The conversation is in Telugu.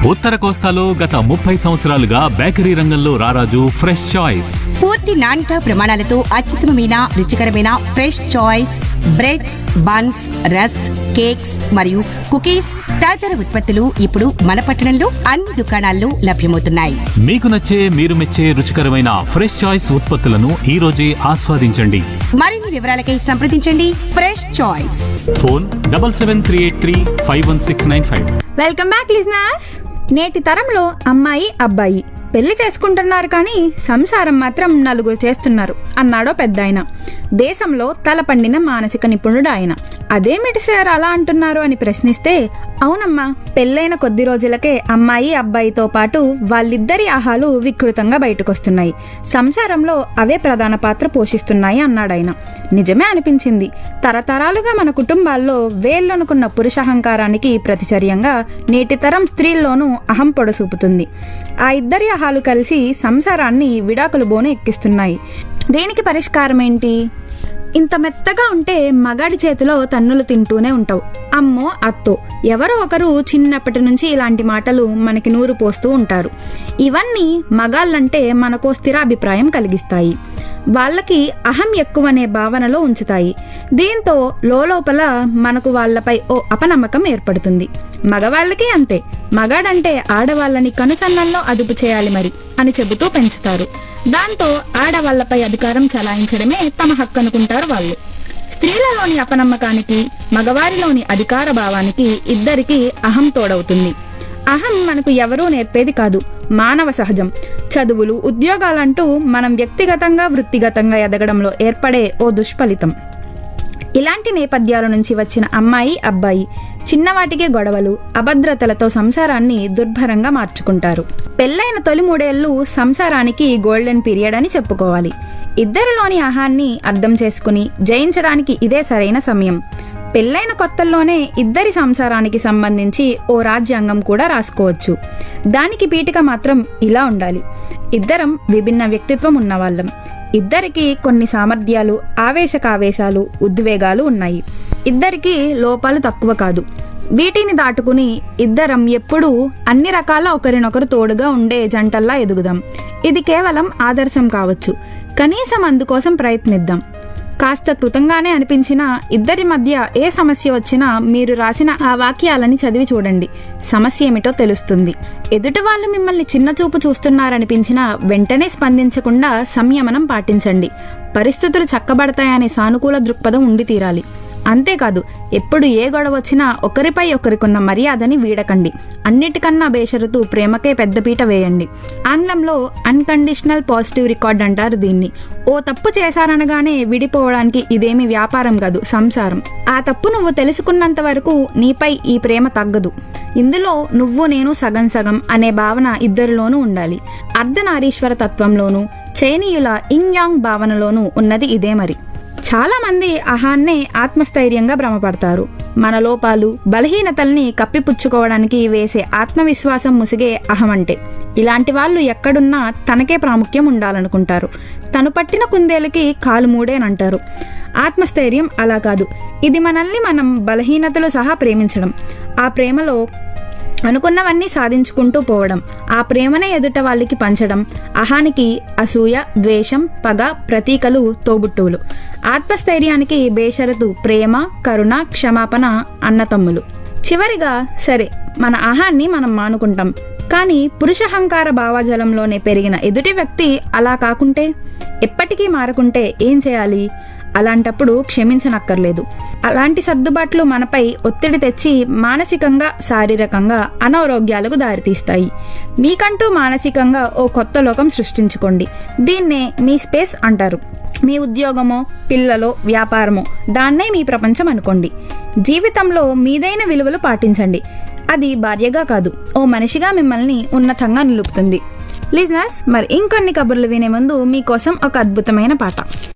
ఉత్తర కోస్తాలో గత ముప్పై సంవత్సరాలుగా బేకరీ రంగంలో రారాజు ఫ్రెష్ చాయిస్ పూర్తి నాణ్యత ప్రమాణాలతో అత్యుత్తమమైన రుచికరమైన fresh choice breads buns rusk cakes మరియు కుకీస్ తదితర ఉత్పత్తులు ఇప్పుడు మన పట్టణంలో అన్ని దుకాణాల్లో లభ్యమవుతున్నాయి మీకు నచ్చే మీరు మెచ్చే రుచికరమైన ఫ్రెష్ చాయిస్ ఉత్పత్తులను ఈ రోజే ఆస్వాదించండి మరిన్ని వివరాలకై సంప్రదించండి fresh choice phone double seven three eight three five one six nine five welcome back listeners నేటి తరంలో అమ్మాయి అబ్బాయి పెళ్లి చేసుకుంటున్నారు కానీ సంసారం మాత్రం నలుగురు చేస్తున్నారు అన్నాడో పెద్ద ఆయన దేశంలో తల పండిన మానసిక నిపుణుడు ఆయన అదేమిటి సార్ అలా అంటున్నారు అని ప్రశ్నిస్తే అవునమ్మా పెళ్ళైన కొద్ది రోజులకే అమ్మాయి అబ్బాయితో పాటు వాళ్ళిద్దరి ఆహాలు వికృతంగా బయటకొస్తున్నాయి సంసారంలో అవే ప్రధాన పాత్ర పోషిస్తున్నాయి అన్నాడు ఆయన నిజమే అనిపించింది తరతరాలుగా మన కుటుంబాల్లో వేళ్ళనుకున్న పురుషహంకారానికి ప్రతిచర్యంగా నేటి తరం స్త్రీల్లోనూ అహం పొడసూపుతుంది ఆ ఇద్దరి అహాలు కలిసి సంసారాన్ని విడాకులు బోను ఎక్కిస్తున్నాయి దేనికి పరిష్కారం ఏంటి ఇంత మెత్తగా ఉంటే మగాడి చేతిలో తన్నులు తింటూనే ఉంటావు అమ్మో అత్తో ఎవరో ఒకరు చిన్నప్పటి నుంచి ఇలాంటి మాటలు మనకి నూరు పోస్తూ ఉంటారు ఇవన్నీ మగాళ్ళంటే మనకో స్థిర అభిప్రాయం కలిగిస్తాయి వాళ్ళకి అహం ఎక్కువనే భావనలో ఉంచుతాయి దీంతో లోపల మనకు వాళ్ళపై ఓ అపనమ్మకం ఏర్పడుతుంది మగవాళ్ళకి అంతే మగాడంటే ఆడవాళ్ళని కనుసన్నల్లో అదుపు చేయాలి మరి అని చెబుతూ పెంచుతారు దాంతో ఆడవాళ్లపై అధికారం చలాయించడమే తమ హక్కు అనుకుంటారు వాళ్ళు స్త్రీలలోని అపనమ్మకానికి మగవారిలోని అధికార భావానికి ఇద్దరికి అహం తోడవుతుంది అహం మనకు ఎవరూ నేర్పేది కాదు మానవ సహజం చదువులు ఉద్యోగాలంటూ మనం వ్యక్తిగతంగా వృత్తిగతంగా ఎదగడంలో ఏర్పడే ఓ దుష్ఫలితం ఇలాంటి నేపథ్యాల నుంచి వచ్చిన అమ్మాయి అబ్బాయి చిన్నవాటికే గొడవలు అభద్రతలతో సంసారాన్ని దుర్భరంగా మార్చుకుంటారు పెళ్ళైన తొలి మూడేళ్లు సంసారానికి గోల్డెన్ పీరియడ్ అని చెప్పుకోవాలి ఇద్దరిలోని ఆహాన్ని అర్థం చేసుకుని జయించడానికి ఇదే సరైన సమయం పెళ్ళైన కొత్తల్లోనే ఇద్దరి సంసారానికి సంబంధించి ఓ రాజ్యాంగం కూడా రాసుకోవచ్చు దానికి పీఠిక మాత్రం ఇలా ఉండాలి ఇద్దరం విభిన్న వ్యక్తిత్వం ఉన్నవాళ్ళం ఇద్దరికి కొన్ని సామర్థ్యాలు ఆవేశకావేశాలు ఉద్వేగాలు ఉన్నాయి ఇద్దరికి లోపాలు తక్కువ కాదు వీటిని దాటుకుని ఇద్దరం ఎప్పుడూ అన్ని రకాల ఒకరినొకరు తోడుగా ఉండే జంటల్లా ఎదుగుదాం ఇది కేవలం ఆదర్శం కావచ్చు కనీసం అందుకోసం ప్రయత్నిద్దాం కాస్త కృతంగానే అనిపించినా ఇద్దరి మధ్య ఏ సమస్య వచ్చినా మీరు రాసిన ఆ వాక్యాలని చదివి చూడండి సమస్య ఏమిటో తెలుస్తుంది ఎదుటి వాళ్ళు మిమ్మల్ని చిన్న చూపు చూస్తున్నారనిపించినా వెంటనే స్పందించకుండా సంయమనం పాటించండి పరిస్థితులు చక్కబడతాయనే సానుకూల దృక్పథం ఉండి తీరాలి అంతేకాదు ఎప్పుడు ఏ గొడవ వచ్చినా ఒకరిపై ఒకరికున్న మర్యాదని వీడకండి అన్నిటికన్నా బేషరతు ప్రేమకే పెద్దపీట వేయండి ఆంగ్లంలో అన్కండిషనల్ పాజిటివ్ రికార్డ్ అంటారు దీన్ని ఓ తప్పు చేశారనగానే విడిపోవడానికి ఇదేమి వ్యాపారం కాదు సంసారం ఆ తప్పు నువ్వు తెలుసుకున్నంత వరకు నీపై ఈ ప్రేమ తగ్గదు ఇందులో నువ్వు నేను సగం సగం అనే భావన ఇద్దరిలోనూ ఉండాలి అర్ధనారీశ్వర తత్వంలోనూ చైనీయుల ఇంగ్ యాంగ్ భావనలోనూ ఉన్నది ఇదే మరి చాలా మంది అహాన్నే ఆత్మస్థైర్యంగా భ్రమపడతారు మన లోపాలు బలహీనతల్ని కప్పిపుచ్చుకోవడానికి వేసే ఆత్మవిశ్వాసం ముసిగే అహం అంటే ఇలాంటి వాళ్ళు ఎక్కడున్నా తనకే ప్రాముఖ్యం ఉండాలనుకుంటారు తను పట్టిన కుందేలకి కాలు మూడేనంటారు ఆత్మస్థైర్యం అలా కాదు ఇది మనల్ని మనం బలహీనతలు సహా ప్రేమించడం ఆ ప్రేమలో అనుకున్నవన్నీ సాధించుకుంటూ పోవడం ఆ ప్రేమనే ఎదుట వాళ్ళకి పంచడం అహానికి అసూయ ద్వేషం పగ ప్రతీకలు తోబుట్టువులు ఆత్మస్థైర్యానికి బేషరతు ప్రేమ కరుణ క్షమాపణ అన్నతమ్ములు చివరిగా సరే మన అహాన్ని మనం మానుకుంటాం కానీ పురుషహంకార భావాజలంలోనే పెరిగిన ఎదుటి వ్యక్తి అలా కాకుంటే ఎప్పటికీ మారకుంటే ఏం చేయాలి అలాంటప్పుడు క్షమించనక్కర్లేదు అలాంటి సర్దుబాట్లు మనపై ఒత్తిడి తెచ్చి మానసికంగా శారీరకంగా అనారోగ్యాలకు దారితీస్తాయి మీకంటూ మానసికంగా ఓ కొత్త లోకం సృష్టించుకోండి దీన్నే మీ స్పేస్ అంటారు మీ ఉద్యోగమో పిల్లలో వ్యాపారమో దాన్నే మీ ప్రపంచం అనుకోండి జీవితంలో మీదైన విలువలు పాటించండి అది భార్యగా కాదు ఓ మనిషిగా మిమ్మల్ని ఉన్నతంగా నిలుపుతుంది లిజనర్స్ మరి ఇంకొన్ని కబుర్లు వినే ముందు మీకోసం ఒక అద్భుతమైన పాట